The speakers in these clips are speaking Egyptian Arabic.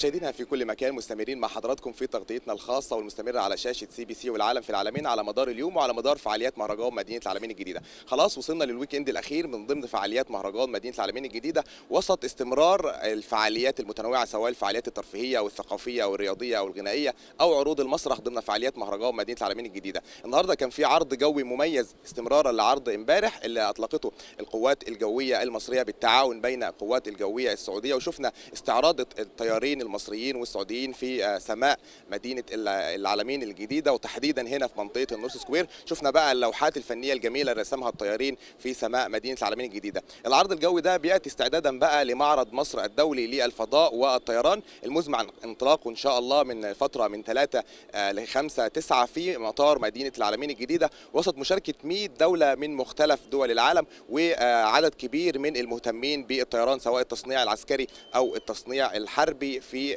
مشاهدينا في كل مكان مستمرين مع حضراتكم في تغطيتنا الخاصه والمستمره على شاشه سي بي سي والعالم في العالمين على مدار اليوم وعلى مدار فعاليات مهرجان مدينه العالمين الجديده. خلاص وصلنا للويك اند الاخير من ضمن فعاليات مهرجان مدينه العالمين الجديده وسط استمرار الفعاليات المتنوعه سواء الفعاليات الترفيهيه او الثقافيه او الرياضيه او الغنائيه او عروض المسرح ضمن فعاليات مهرجان مدينه العالمين الجديده. النهارده كان في عرض جوي مميز استمرارا لعرض امبارح اللي اطلقته القوات الجويه المصريه بالتعاون بين القوات الجويه السعوديه وشفنا استعراض الطيارين المصريين والسعوديين في سماء مدينه العالمين الجديده وتحديدا هنا في منطقه النورث سكوير شفنا بقى اللوحات الفنيه الجميله اللي رسمها الطيارين في سماء مدينه العالمين الجديده العرض الجوي ده بياتي استعدادا بقى لمعرض مصر الدولي للفضاء والطيران المزمع انطلاقه ان شاء الله من فتره من 3 ل 5 9 في مطار مدينه العالمين الجديده وسط مشاركه 100 دوله من مختلف دول العالم وعدد كبير من المهتمين بالطيران سواء التصنيع العسكري او التصنيع الحربي في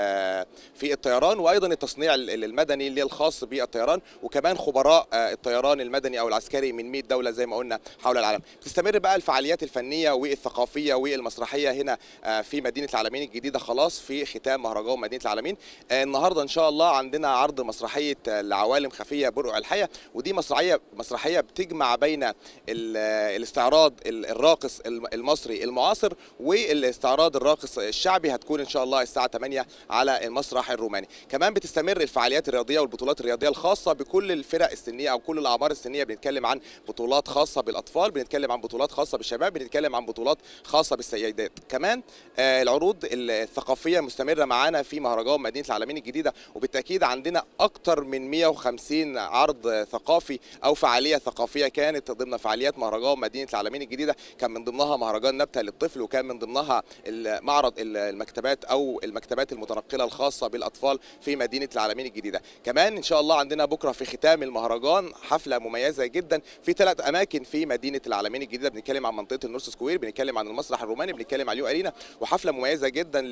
في الطيران وايضا التصنيع المدني اللي الخاص بالطيران وكمان خبراء الطيران المدني او العسكري من 100 دوله زي ما قلنا حول العالم تستمر بقى الفعاليات الفنيه والثقافيه والمسرحيه هنا في مدينه العالمين الجديده خلاص في ختام مهرجان مدينه العالمين النهارده ان شاء الله عندنا عرض مسرحيه لعوالم خفيه برقع الحياه ودي مسرحيه مسرحيه بتجمع بين الاستعراض الراقص المصري المعاصر والاستعراض الراقص الشعبي هتكون ان شاء الله الساعه 8 على المسرح الروماني كمان بتستمر الفعاليات الرياضيه والبطولات الرياضيه الخاصه بكل الفرق السنيه او كل الاعمار السنيه بنتكلم عن بطولات خاصه بالاطفال بنتكلم عن بطولات خاصه بالشباب بنتكلم عن بطولات خاصه بالسيدات كمان آه العروض الثقافيه مستمره معانا في مهرجان مدينه العالمين الجديده وبالتاكيد عندنا اكثر من 150 عرض ثقافي او فعاليه ثقافيه كانت ضمن فعاليات مهرجان مدينه العالمين الجديده كان من ضمنها مهرجان نبته للطفل وكان من ضمنها معرض المكتبات او المكتبات المتنقله الخاصه بالاطفال في مدينه العالمين الجديده كمان ان شاء الله عندنا بكره في ختام المهرجان حفله مميزه جدا في ثلاث اماكن في مدينه العالمين الجديده بنتكلم عن منطقه النورث سكوير بنتكلم عن المسرح الروماني بنتكلم عن اليو ارينا وحفله مميزه جدا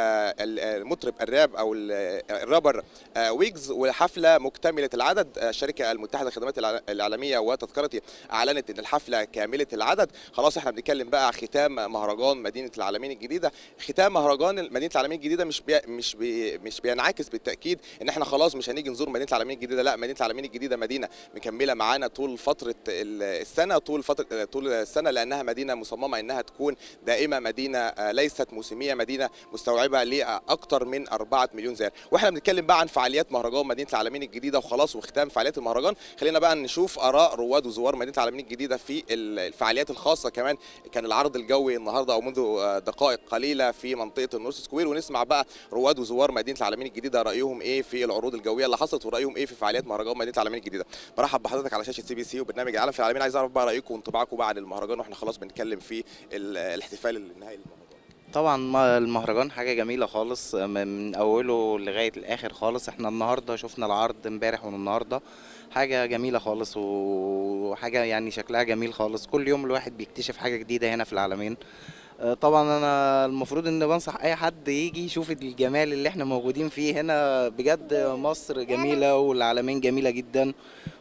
للمطرب الراب او الرابر ويجز وحفله مكتمله العدد الشركه المتحده للخدمات الاعلاميه وتذكرتي اعلنت ان الحفله كامله العدد خلاص احنا بنتكلم بقى عن ختام مهرجان مدينه العالمين الجديده ختام مهرجان مدينه العالمين الجديده مش بي مش بي مش بينعكس بالتاكيد ان احنا خلاص مش هنيجي نزور مدينه العالمين الجديده لا مدينه العالمين الجديده مدينه مكمله معانا طول فتره السنه طول فتره طول السنه لانها مدينه مصممه انها تكون دائمه مدينه ليست موسميه مدينه مستوعبه لاكثر من 4 مليون زائر واحنا بنتكلم بقى عن فعاليات مهرجان مدينه العالمين الجديده وخلاص وختام فعاليات المهرجان خلينا بقى نشوف اراء رواد وزوار مدينه العالمين الجديده في الفعاليات الخاصه كمان كان العرض الجوي النهارده او منذ دقائق قليله في منطقه النورث سكوير ونسمع بقى رواد وزوار مدينه العالمين الجديده رايهم ايه في العروض الجويه اللي حصلت ورايهم ايه في فعاليات مهرجان مدينه العالمين الجديده برحب بحضرتك على شاشه سي بي سي وبرنامج العالم في العالمين عايز اعرف بقى رايكم وانطباعكم بقى عن المهرجان واحنا خلاص بنتكلم في الاحتفال النهائي للمهرجان طبعا المهرجان حاجه جميله خالص من اوله لغايه الاخر خالص احنا النهارده شفنا العرض امبارح والنهارده حاجه جميله خالص وحاجه يعني شكلها جميل خالص كل يوم الواحد بيكتشف حاجه جديده هنا في العالمين طبعا انا المفروض ان بنصح اي حد يجي يشوف الجمال اللي احنا موجودين فيه هنا بجد مصر جميله والعالمين جميله جدا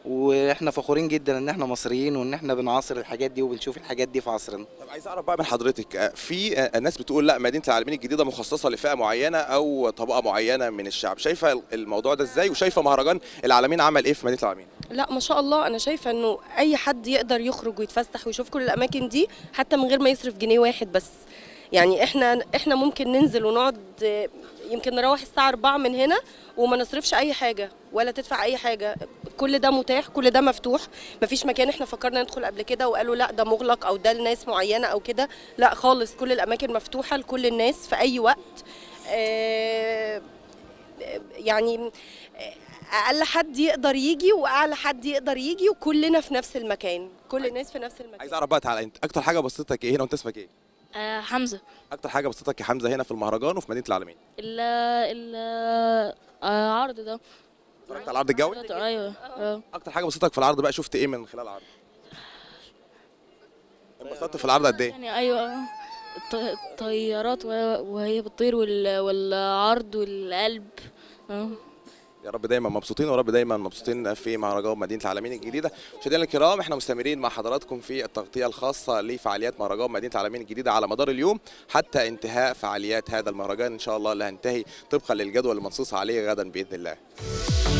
واحنا فخورين جدا ان احنا مصريين وان احنا بنعاصر الحاجات دي وبنشوف الحاجات دي في عصرنا طب عايز اعرف بقى من حضرتك في ناس بتقول لا مدينه العالمين الجديده مخصصه لفئه معينه او طبقه معينه من الشعب شايفه الموضوع ده ازاي وشايفه مهرجان العالمين عمل ايه في مدينه العالمين لا ما شاء الله انا شايفه انه اي حد يقدر يخرج ويتفسح ويشوف كل الاماكن دي حتى من غير ما يصرف جنيه واحد بس يعني احنا احنا ممكن ننزل ونقعد يمكن نروح الساعه 4 من هنا وما نصرفش اي حاجه ولا تدفع اي حاجه كل ده متاح كل ده مفتوح مفيش مكان احنا فكرنا ندخل قبل كده وقالوا لا ده مغلق او ده لناس معينه او كده لا خالص كل الاماكن مفتوحه لكل الناس في اي وقت اه يعني اقل حد يقدر يجي واعلى حد يقدر يجي وكلنا في نفس المكان كل الناس في نفس المكان عايز اعرف بقى تعالى انت اكتر حاجه بسطتك ايه هنا وانت اسمك ايه آه حمزه اكتر حاجه بسطتك يا حمزه هنا في المهرجان وفي مدينه العالمين ال ال العرض ده اتفرجت على العرض الجوي ايوه اه اكتر حاجه بسطتك في العرض بقى شفت ايه من خلال العرض انبسطت في العرض قد ايه يعني ايوه الط- الطيارات وهي وهي بتطير وال- والعرض والقلب اه يا رب دايما مبسوطين ورب دايما مبسوطين في مهرجان مدينه العالمين الجديده مشاهدينا الكرام احنا مستمرين مع حضراتكم في التغطيه الخاصه لفعاليات مهرجان مدينه العالمين الجديده على مدار اليوم حتى انتهاء فعاليات هذا المهرجان ان شاء الله اللي هينتهي طبقا للجدول المنصوص عليه غدا باذن الله